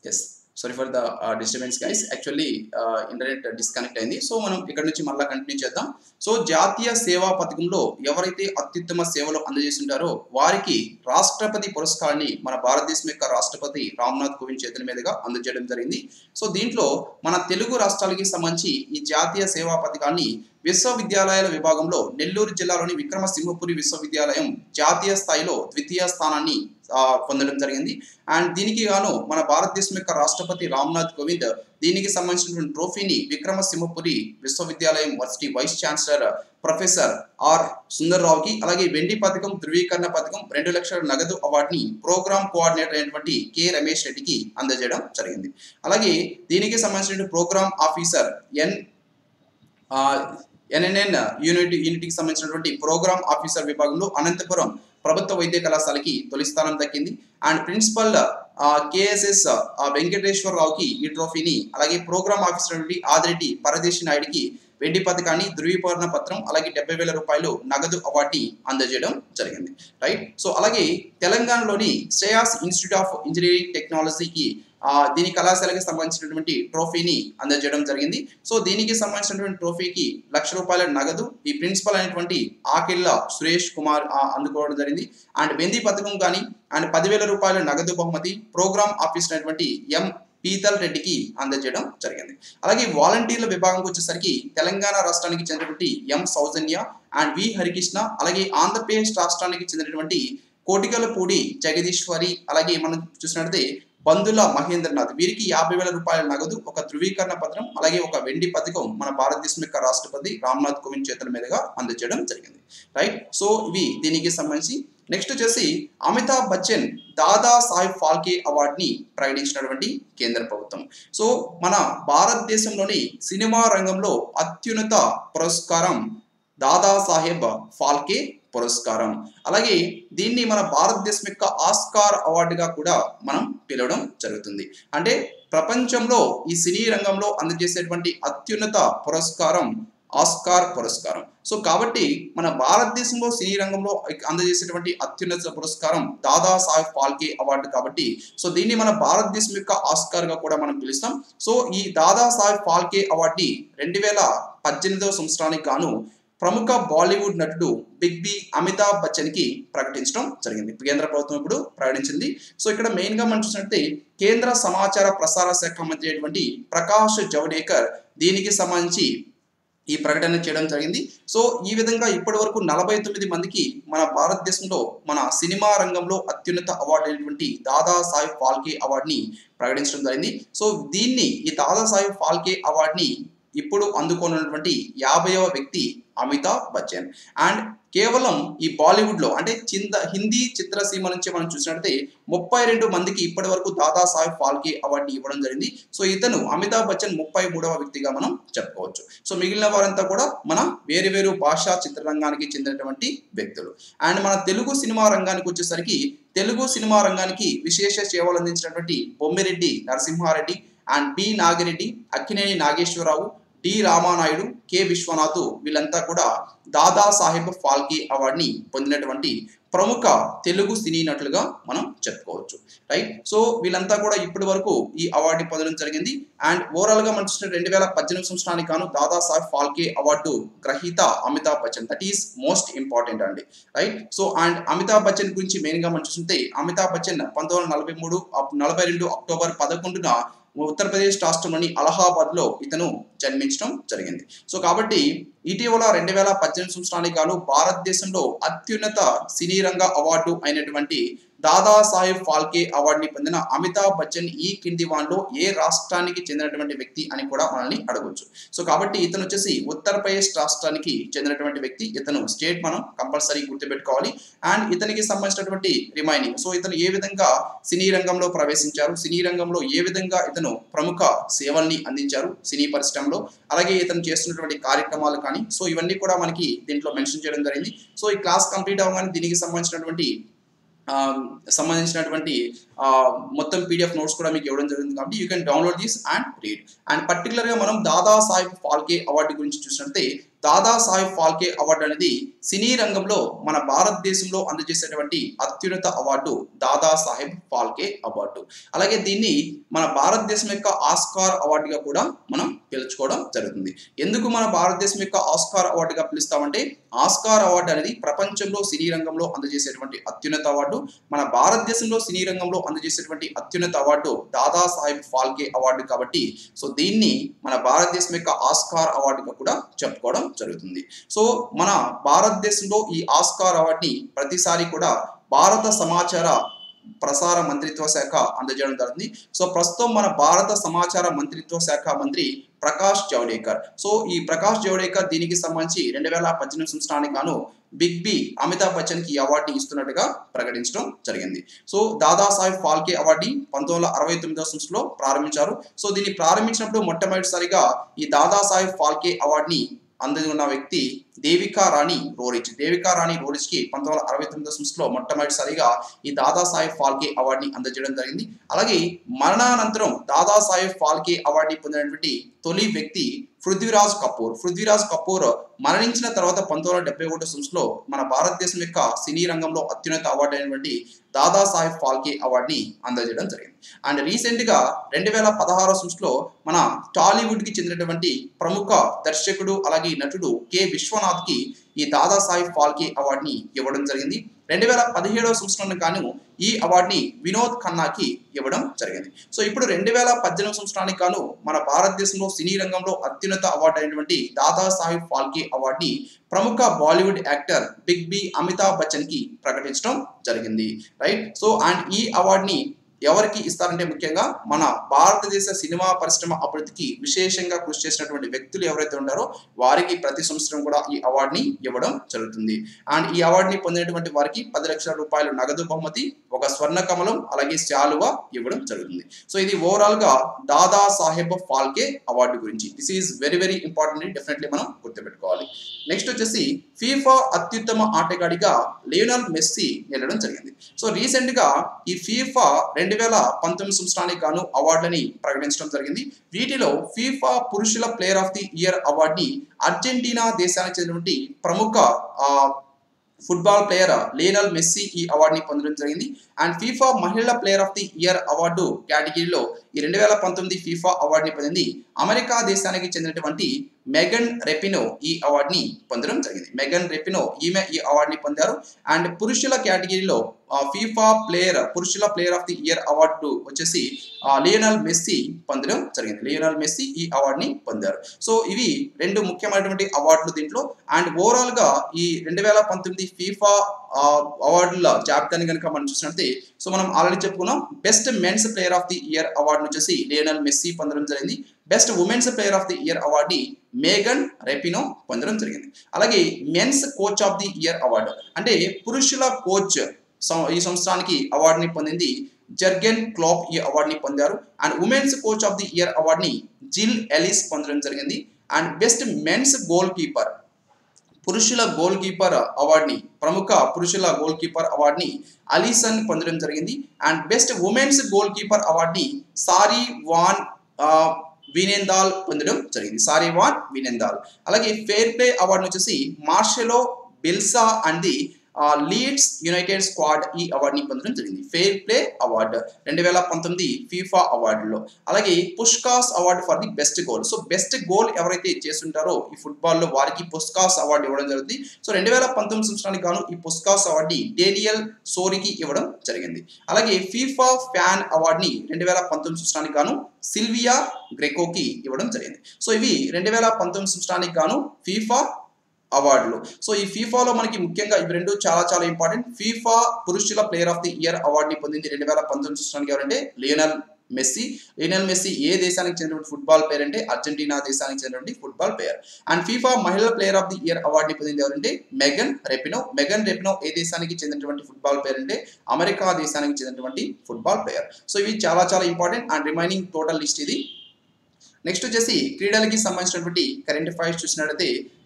yes sorry for the disturbance guys actually internet disconnect అయింది so మనం ఇక్కడ నుంచి మళ్ళీ కంటిన్యూ చేద్దాం సో జాతీయ సేవా పథకంలో ఎవరైతే అత్యుత్తమ సేవలు అందజేస్తుంటారో వారికి రాష్ట్రపతి పురస్కారాన్ని మన భారతదేశం యొక్క రాష్ట్రపతి రామ్నాథ్ కోవింద్ చేతుల మీదుగా అందజేయడం జరిగింది సో దీంట్లో మన తెలుగు రాష్ట్రాలకి సంబంధించి ఈ జాతీయ సేవా పథకాన్ని విశ్వవిద్యాలయాల విభాగంలో నెల్లూరు జిల్లాలోని విక్రమసింహపురి విశ్వవిద్యాలయం జాతీయ స్థాయిలో ద్వితీయ స్థానాన్ని ఆ, పొందడం జరిగింది అండ్ దీనికి గాను మన భారతదేశం యొక్క రాష్ట్రపతి రామ్నాథ్ కోవింద్ దీనికి సంబంధించినటువంటి ట్రోఫీని విక్రమసింహపురి విశ్వవిద్యాలయం varsity vice chancellor professor R సుందర్రావుకి అలాగే వెండి పథకం ధృవీకరణ పథకం రెండు లక్షల నగదు అవార్డుని ప్రోగ్రామ్ కోఆర్డినేటర్ అయినటువంటి కె రమేష్ రెడ్డికి అందజేయడం జరిగింది అలాగే దీనికి సంబంధించిన programme officer N NNN unit యూనిట్కి సంబంధించినటువంటి ప్రోగ్రామ్ ఆఫీసర్ విభాగంలో అనంతపురం ప్రభుత్వ వైద్య కళాశాలకి తొలి స్థానం దక్కింది అండ్ ప్రిన్సిపల్ కేఎస్ఎస్ వెంకటేశ్వరరావుకి ఈ ట్రోఫీని అలాగే ప్రోగ్రామ్ ఆఫీసర్ నుండి ఆదిరెడ్డి పరదేశి నాయుడికి వెండి పథకాన్ని ధృవీకరణ పత్రం అలాగే డెబ్బై వేల రూపాయలు నగదు అవార్డుని అందజేయడం జరిగింది రైట్ సో అలాగే తెలంగాణలోని శ్రేయాస్ ఇన్స్టిట్యూట్ ఆఫ్ ఇంజనీరింగ్ టెక్నాలజీకి ఆ, దీని కళాశాలకి సంబంధించినటువంటి ట్రోఫీని అందజేయడం జరిగింది సో దీనికి సంబంధించినటువంటి ట్రోఫీకి లక్ష రూపాయల నగదు ఈ ప్రిన్సిపల్ అయినటువంటి ఆకిళ్ళ సురేష్ కుమార్ ఆ, అందుకోవడం జరిగింది అండ్ వెంది పథకం కానీ అండ్ పదివేల రూపాయల నగదు బహుమతి ప్రోగ్రామ్ ఆఫీసర్ అయినటువంటి ఎం పీతల్ రెడ్డికి అందజేయడం జరిగింది అలాగే వాలంటీర్ల విభాగంకి వచ్చేసరికి తెలంగాణ రాష్ట్రానికి చెందినటువంటి ఎం సౌజన్య అండ్ వి హరికృష్ణ అలాగే ఆంధ్రప్రదేశ్ రాష్ట్రానికి చెందినటువంటి కోటికలపూడి జగదీశ్వరి అలాగే మనం చూసినట్లయితే బంధుల మహేంద్రనాథ్ వీరికి యాభై వేల రూపాయల నగదు ఒక ధృవీకరణ పత్రం అలాగే ఒక వెండి పథకం మన భారతదేశం యొక్క రాష్ట్రపతి రామ్నాథ్ కోవింద్ చేతుల మీదుగా అందజేయడం జరిగింది రైట్ సో ఇవి దీనికి సంబంధించి నెక్స్ట్ వచ్చేసి అమితాబ్ బచ్చన్ దాదా సాహెబ్ ఫాల్కే అవార్డుని ప్రకటించినటువంటి కేంద్ర ప్రభుత్వం సో మన భారతదేశంలోని సినిమా రంగంలో అత్యున్నత పురస్కారం దాదా సాహెబ్ ఫాల్కే పురస్కారం అలాగే దీన్ని మన భారతదేశం యొక్క ఆస్కార్ అవార్డుగా కూడా మనం పిలవడం జరుగుతుంది అంటే ప్రపంచంలో ఈ సినీ రంగంలో అందజేసేటువంటి అత్యున్నత పురస్కారం ఆస్కార్ పురస్కారం సో కాబట్టి మన భారతదేశంలో సినీ రంగంలో అందజేసేటువంటి అత్యున్నత పురస్కారం దాదా సాహెబ్ ఫాల్కే అవార్డు కాబట్టి సో దీన్ని మన భారతదేశం యొక్క ఆస్కార్ గా కూడా మనం పిలుస్తాం సో ఈ దాదా సాహెబ్ ఫాల్కే అవార్డుని రెండు వేల పద్దెనిమిదవ సంవత్సరానికి గాను ప్రముఖ బాలీవుడ్ నటుడు బిగ్ బి అమితాబ్ బచ్చన్ కి ప్రకటించడం జరిగింది కేంద్ర ప్రభుత్వం ఇప్పుడు ప్రకటించింది సో ఇక్కడ మెయిన్ గా మనం చూసినట్టే కేంద్ర సమాచార ప్రసార శాఖ మంత్రి అయినటువంటి ప్రకాష్ జవడేకర్ దీనికి సంబంధించి ఈ ప్రకటన చేయడం జరిగింది సో ఈ విధంగా ఇప్పటి వరకు నలభై తొమ్మిది మందికి మన భారతదేశంలో మన సినిమా రంగంలో అత్యున్నత అవార్డు అయినటువంటి దాదా సాహెబ్ ఫాల్కే అవార్డుని ప్రకటించడం జరిగింది సో దీన్ని ఈ దాదా సాహెబ్ ఫాల్కే అవార్డుని ఇప్పుడు అందుకోనున్నటువంటి యాభైవ వ్యక్తి అమితాబ్ బచ్చన్ అండ్ కేవలం ఈ బాలీవుడ్ లో అంటే చింద హిందీ చిత్రసీమ నుంచి మనం చూసినట్లయితే ముప్పై రెండు మందికి ఇప్పటి వరకు దాదా సాహెబ్ ఫాల్కే అవార్డుని ఇవ్వడం జరిగింది సో ఇతను అమితాబ్ బచ్చన్ ముప్పై మూడవ వ్యక్తిగా మనం చెప్పుకోవచ్చు సో మిగిలిన వారంతా కూడా మన వేరు వేరు భాషా చిత్రరంగానికి చెందినటువంటి వ్యక్తులు అండ్ మన తెలుగు సినిమా రంగానికి వచ్చేసరికి తెలుగు సినిమా రంగానికి విశేష సేవలు అందించినటువంటి Bommireddy Narasimha Reddy and B Nagi Reddy Akkineni Nageswara Rao D Ramanaidu K Viswanath వీళ్ళంతా కూడా దాదా సాహెబ్ ఫాల్కే అవార్డుని పొందినటువంటి ప్రముఖ తెలుగు సినీ నటులుగా మనం చెప్పుకోవచ్చు రైట్ సో వీళ్ళంతా కూడా ఇప్పటి వరకు ఈ అవార్డు పొందడం జరిగింది అండ్ ఓవరాల్ గా మనం చూసిన రెండు వేల పద్దెనిమిది సంవత్సరానికి గాను దాదా సాహెబ్ ఫాల్కే అవార్డు గ్రహీత Amitabh Bachchan that is most important అండి right so and Amitabh Bachchan గురించి మెయిన్ గా మనం చూస్తుంటే అమితాబ్ బచ్చన్ పంతొమ్మిది వందల నలభై మూడు నలభై రెండు అక్టోబర్ పదకొండున ఉత్తరప్రదేశ్ రాష్ట్రంలోని అలహాబాద్ లో ఇతను జన్మించడం జరిగింది సో కాబట్టి ఇటీవల రెండు వేల పద్దెనిమిది సంవత్సరానికి గాను భారతదేశంలో అత్యున్నత సినీ రంగ అవార్డు అయినటువంటి దాదా సాహెబ్ ఫాల్కే అవార్డుని పొందిన అమితాబ్ బచ్చన్ ఈ కింది వాన్లో ఏ రాష్ట్రానికి చెందినటువంటి వ్యక్తి అని కూడా మనల్ని అడగవచ్చు సో కాబట్టి ఇతను వచ్చేసి ఉత్తరప్రదేశ్ రాష్ట్రానికి చెందినటువంటి వ్యక్తి ఇతను స్టేట్ మనం కంపల్సరీ గుర్తుపెట్టుకోవాలి అండ్ ఇతనికి సంబంధించినటువంటి రిమైనింగ్ సో ఇతను ఏ విధంగా సినీ రంగంలో ప్రవేశించారు సినీ రంగంలో ఏ విధంగా ఇతను ప్రముఖ సేవల్ని అందించారు సినీ పరిశ్రమలో అలాగే ఇతను చేస్తున్నటువంటి కార్యక్రమాలు కానీ సో ఇవన్నీ కూడా మనకి దీంట్లో మెన్షన్ చేయడం జరిగింది సో ఈ క్లాస్ కంప్లీట్ అవ్వగానే దీనికి సంబంధించినటువంటి ఆ, సంబంధించినటువంటి ఆ, మొత్తం పీడిఎఫ్ నోట్స్ కూడా మీకు ఇవ్వడం జరిగింది కాబట్టి you can download this and read and పర్టికులర్గా మనం దాదా సాహెబ్ ఫాల్కే అవార్డు గురించి చూసినట్లయితే దాదా సాహెబ్ ఫాల్కే అవార్డు అనేది సినీ రంగంలో మన భారతదేశంలో అందజేసేటువంటి అత్యున్నత award Dadasaheb Phalke award అలాగే దీన్ని మన భారతదేశం యొక్క ఆస్కార్ అవార్డుగా కూడా మనం పిలుచుకోవడం జరుగుతుంది ఎందుకు మన భారతదేశం యొక్క ఆస్కార్ అవార్డుగా పిలుస్తామంటే ఆస్కార్ అవార్డు అనేది ప్రపంచంలో సినీ రంగంలో అందజేసేటువంటి అత్యున్నత అవార్డు మన భారతదేశంలో సినీ రంగంలో అందజేసేటువంటి అత్యున్నత award Dadasaheb Phalke award కాబట్టి సో దీన్ని మన భారతదేశం యొక్క ఆస్కార్ అవార్డుగా కూడా చెప్పుకోవడం జరుగుతుంది సో మన భారతదేశంలో ఈ ఆస్కార్ అవార్డుని ప్రతిసారి కూడా భారత సమాచార ప్రసార మంత్రిత్వ శాఖ అందజేయడం జరుగుతుంది సో ప్రస్తుతం మన భారత సమాచార మంత్రిత్వ శాఖ మంత్రి ప్రకాష్ జవడేకర్ సో ఈ ప్రకాష్ జవడేకర్ దీనికి సంబంధించి రెండు వేల పద్దెనిమిది సంవత్సరానికి గాను బిగ్ బి అమితాబ్ బచ్చన్ కి అవార్డుని ఇస్తున్నట్టుగా ప్రకటించడం జరిగింది సో దాదాసాహెబ్ ఫాల్కే అవార్డుని పంతొమ్మిది వందల అరవై తొమ్మిదవ సంవత్సరంలో ప్రారంభించారు సో దీన్ని ప్రారంభించినప్పుడు మొట్టమొదటిసారిగా ఈ దాదాసాహెబ్ ఫాల్కే అవార్డుని అందుకున్న వ్యక్తి దేవికా రాణి రోరిచ్ దేవికా రాణి రోరిచ్ కి పంతొమ్మిది వందల అరవై తొమ్మిదో సంవత్సరంలో మొట్టమొదటిసారిగా ఈ దాదాసాహెబ్ ఫాల్కే అవార్డుని అందజేయడం జరిగింది అలాగే మరణానంతరం దాదాసాహెబ్ ఫాల్కే అవార్డుని పొందినటువంటి తొలి వ్యక్తి పృథ్వీరాజ్ కపూర్ పృథ్వీరాజ్ కపూర్ మరణించిన తర్వాత పంతొమ్మిది వందల డెబ్బై ఒకటో సంవత్సరంలో మన భారతదేశం యొక్క సినీ రంగంలో అత్యున్నత అవార్డు అయినటువంటి దాదాసాహెబ్ ఫాల్కే అవార్డుని అందజేయడం జరిగింది అండ్ రీసెంట్ గా రెండు వేల పదహారో సంవత్సరంలో మన టాలీవుడ్ కి చెందినటువంటి ప్రముఖ దర్శకుడు అలాగే నటుడు కె విశ్వనాథ్ కి ఈ దాదాసాహెబ్ ఫాల్కే అవార్డుని ఇవ్వడం జరిగింది రెండు వేల పదిహేడవ సంవత్సరానికి గాను ఈ అవార్డుని వినోద్ ఖన్నాకి ఇవ్వడం జరిగింది సో ఇప్పుడు రెండు వేల పద్దెనిమిది సంవత్సరానికి గాను మన భారతదేశంలో సినీ రంగంలో అత్యున్నత అవార్డు అయినటువంటి దాదా సాహెబ్ ఫాల్కే అవార్డుని ప్రముఖ Bollywood actor big B Amitabh Bachchan కి ప్రకటించడం జరిగింది రైట్ సో అండ్ ఈ అవార్డుని ఎవరికి ఇస్తారంటే ముఖ్యంగా మన భారతదేశ సినిమా పరిశ్రమ అభివృద్ధికి విశేషంగా కృషి చేసినటువంటి వ్యక్తులు ఎవరైతే ఉన్నారో వారికి ప్రతి సంవత్సరం కూడా ఈ అవార్డుని ఇవ్వడం జరుగుతుంది అండ్ ఈ అవార్డుని పొందినటువంటి వారికి పది లక్షల రూపాయలు నగదు బహుమతి ఒక స్వర్ణ కమలం అలాగే శాలువ ఇవ్వడం జరుగుతుంది సో ఇది ఓవరాల్ గా దాదా సాహెబ్ ఫాల్కే అవార్డు గురించి this is very very important definitely మనం గుర్తుపెట్టుకోవాలి నెక్స్ట్ వచ్చేసి ఫీఫా అత్యుత్తమ ఆటగాడిగా లియోనల్ మెస్సీ నిలడం జరిగింది సో రీసెంట్ గా ఈ ఫీఫా రెండు వేల పంతొమ్మిది సంవత్సరానికి గాను అవార్డులని ప్రకటించడం జరిగింది వీటిలో ఫీఫా పురుషుల ప్లేయర్ ఆఫ్ ది ఇయర్ అవార్డుని అర్జెంటీనా దేశానికి చెందినటువంటి ప్రముఖ ఆ, ఫుట్బాల్ ప్లేయర్ లియోనల్ మెస్సీ ఈ అవార్డుని పొందడం జరిగింది అండ్ ఫీఫా మహిళల player of the year award కేటగిరీలో ఈ రెండు వేల పంతొమ్మిది ఫీఫా అవార్డుని పొందింది అమెరికా దేశానికి చెందినటువంటి మెగన్ రెపినో ఈ అవార్డుని పొందడం జరిగింది మెగన్ రెపినో ఈమె ఈ అవార్డుని పొందారు అండ్ పురుషుల కేటగిరీలో ఆ, ఫీఫా ప్లేయర్ పురుషుల player of the year award వచ్చేసి ఆ, లియోనల్ మెస్సీ పొందడం జరిగింది లియోనల్ మెస్సీ ఈ అవార్డుని పొందారు సో ఇవి రెండు ముఖ్యమైనటువంటి అవార్డులు దీంట్లో అండ్ ఓవరాల్ గా ఈ రెండు వేల పంతొమ్మిది ఫీఫా ఆ, అవార్డుల జాబితాని కనుక మనం చూసినట్లయితే సో మనం ఆల్రెడీ చెప్పుకున్నాం best men's player of the year award వచ్చేసి లియోనల్ మెస్సీ పొందడం జరిగింది best women's player of the year అవార్డుని మేగన్ రెపినో పొందడం జరిగింది అలాగే men's coach of the year award అంటే పురుషుల కోచ్ సం- ఈ సంవత్సరానికి అవార్డుని పొందింది జర్గెన్ క్లాప్ ఈ అవార్డుని పొందారు and women's coach of the year అవార్డుని జిల్ ఎలిస్ పొందడం జరిగింది and best men's goalkeeper పురుషుల గోల్ కీపర్ అవార్డుని ప్రముఖ పురుషుల గోల్ కీపర్ అవార్డుని అలీసన్ పొందడం జరిగింది and best women's goalkeeper అవార్డుని సారీ వాన్ ఆ, వినెందాల్ పొందడం జరిగింది సారీ వాన్ వినెందాల్ అలాగే ఫెయిర్ ప్లే అవార్డుని వచ్చేసి Marcelo Bielsa and the Leeds United squad ఈ అవార్డుని పొందడం జరిగింది ఫెయిర్ ప్లే అవార్డు రెండు వేల పంతొమ్మిది ఫీఫా అవార్డులో అలాగే Puskas award for the best goal so best goal ఎవరైతే చేస్తుంటారో ఈ ఫుట్బాల్లో వారికి పుష్కాస్ అవార్డు ఇవ్వడం జరుగుతుంది సో రెండు వేల పంతొమ్మిది సంవత్సరానికి గాను ఈ పుష్కాస్ అవార్డుని డేనియల్ సోరికి ఇవ్వడం జరిగింది అలాగే ఫీఫా ఫ్యాన్ అవార్డుని రెండు వేల పంతొమ్మిది సంవత్సరానికి గాను సిల్వియా గ్రెకోకి ఇవ్వడం జరిగింది సో ఇవి రెండు వేల పంతొమ్మిది సంవత్సరానికి గాను ఫీఫా అవార్డులు సో ఈ ఫీఫాలో మనకి ముఖ్యంగా ఇవి రెండు చాలా చాలా ఇంపార్టెంట్ ఫీఫా పురుషుల ప్లేయర్ ఆఫ్ ది ఇయర్ అవార్డుని పొందింది రెండు వేల పంతొమ్మిది సంవత్సరానికి ఎవరంటే లియోనల్ మెస్సీ లియోనల్ మెస్సీ ఏ దేశానికి చెందినటువంటి ఫుట్బాల్ ప్లేయర్ అంటే అర్జెంటీనా దేశానికి చెందినటువంటి ఫుట్బాల్ ప్లేయర్ అండ్ ఫీఫా మహిళల ప్లేయర్ ఆఫ్ ది ఇయర్ అవార్డుని పొందింది ఎవరంటే మెగన్ రెపినో మెగన్ రెపినో ఏ దేశానికి చెందినటువంటి ఫుట్బాల్ ప్లేయర్ అంటే అమెరికా దేశానికి చెందినటువంటి ఫుట్బాల్ ప్లేయర్ సో ఇవి చాలా చాలా important and remaining total list ఇది నెక్స్ట్ వచ్చేసి క్రీడలకి సంబంధించినటువంటి కరెంట్ అఫైర్స్ చూసినట్లయితే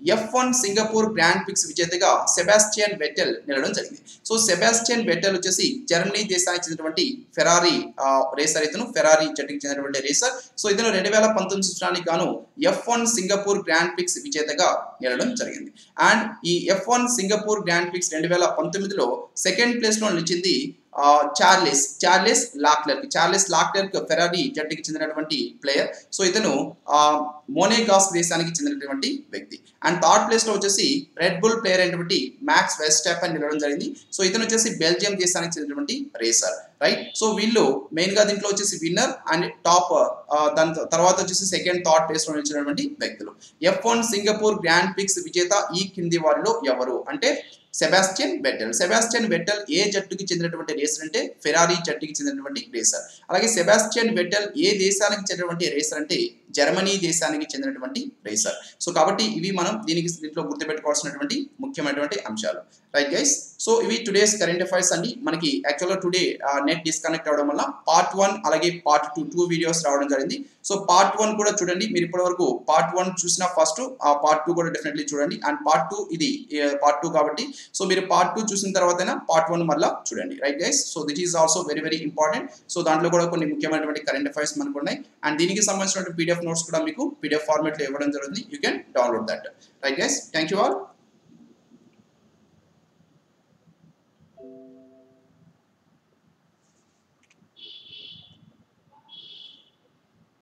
F one Singapore Grand Prix విజేతగా సెబాస్టియన్ వెట్టెల్ నిలవడం జరిగింది సో సెబాస్టియన్ వెట్టెల్ వచ్చేసి జర్మనీ దేశానికి చెందినటువంటి ఫెరారీ రేసర్ ఇతను ఫెరారీ జట్టుకి చెందినటువంటి రేసర్ సో ఇతను రెండు వేల పంతొమ్మిది సంవత్సరానికి గాను F one Singapore Grand Prix విజేతగా నిలవడం జరిగింది అండ్ ఈ F one Singapore Grand Prix రెండు వేల పంతొమ్మిదిలో సెకండ్ ప్లేస్ లో నిలిచింది ఆ, Charles Charles Leclerc Charles Leclerc Ferrari జట్టుకి చెందినటువంటి ప్లేయర్ సో ఇతను ఆ, మోనేగాస్ దేశానికి చెందినటువంటి వ్యక్తి అండ్ థర్డ్ ప్లేస్ లో వచ్చేసి రెడ్ బుల్ ప్లేయర్ అయినటువంటి మ్యాక్స్ వెస్టాప్ అని నిలవడం జరిగింది సో ఇతను వచ్చేసి బెల్జియం దేశానికి చెందినటువంటి రేసర్ రైట్ సో వీళ్ళు మెయిన్ గా దీంట్లో వచ్చేసి విన్నర్ అండ్ టాప్ దాని తర్వాత వచ్చేసి సెకండ్ థర్డ్ ప్లేస్ లో నిలిచినటువంటి వ్యక్తులు F one Singapore Grand Prix విజేత ఈ కింది వారిలో ఎవరు అంటే సెబాస్టియన్ వెట్టెల్ సెబాస్టియన్ వెట్టెల్ ఏ జట్టుకి చెందినటువంటి రేసర్ అంటే ఫెరారీ జట్టుకి చెందినటువంటి రేసర్ అలాగే సెబాస్టియన్ వెట్టెల్ ఏ దేశానికి చెందినటువంటి రేసర్ అంటే జర్మనీ దేశానికి చెందినటువంటి రేసర్ సో కాబట్టి ఇవి మనం దీనికి దీంట్లో గుర్తుపెట్టుకోవాల్సినటువంటి ముఖ్యమైనటువంటి అంశాలు రైట్ గైస్ సో ఇవి టుడేస్ కరెంట్ అఫైర్స్ అండి మనకి యాక్చువల్గా టుడే నెట్ డిస్కనెక్ట్ అవ్వడం వల్ల పార్ట్ వన్ అలాగే పార్ట్ టూ టూ వీడియోస్ రావడం జరిగింది సో పార్ట్ వన్ కూడా చూడండి మీరు ఇప్పటి వరకు పార్ట్ వన్ చూసిన ఫస్ట్ ఆ పార్ట్ టూ కూడా డెఫినెట్లీ చూడండి అండ్ పార్ట్ టూ ఇది పార్ట్ టూ కాబట్టి సో మీరు పార్ట్ టూ చూసిన తర్వాతైనా పార్ట్ వన్ మళ్ళీ చూడండి right guys so that is also very very important so దాంట్లో కూడా కొన్ని ముఖ్యమైనటువంటి కరెంట్ అఫైర్స్ మనకు ఉన్నాయి అండ్ దీనికి సంబంధించిన పీడిఎఫ్ నోట్స్ కూడా మీకు పీడిఎఫ్ ఫార్మేట్లో ఇవ్వడం జరుగుతుంది you can download that right guys thank you all